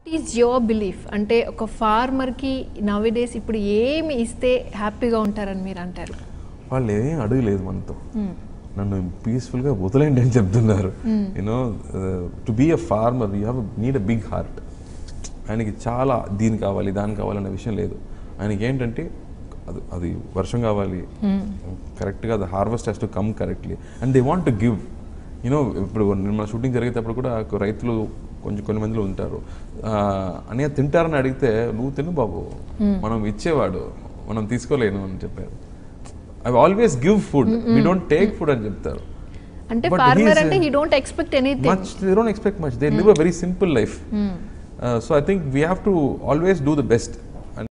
is your belief అంటే ఒక ఫార్మర్కి నవడేస్ ఇప్పుడు ఏమి ఇస్తే హ్యాపీగా ఉంటారని మీరు అంటారు వాళ్ళు ఏం అడగలేదు మనతో నన్ను పీస్ఫుల్గా వదిలేండి అని చెప్తున్నారు you know to be a farmer you have need a big heart ఆయనకి చాలా దీని కావాలి దాని కావాలి అనే విషయం లేదు ఆయనకి ఏంటంటే అది అది వర్షం కావాలి కరెక్ట్గా అది harvest has to come correctly and they want to give you know ఇప్పుడు మన షూటింగ్ జరిగేటప్పుడు కూడా రైతులు కొంచెం కొన్ని మందిలో ఉంటారు అని తింటారని అడిగితే నువ్వు తిను బాబు మనం ఇచ్చేవాడు మనం తీసుకోలేను అని చెప్పారు I always give food we don't take food అని చెప్తారు అంటే But ఫార్మర్ he's, అంటే uh, he don't expect anything much they don't expect much they live a very simple life uh, so i think we have to always do the best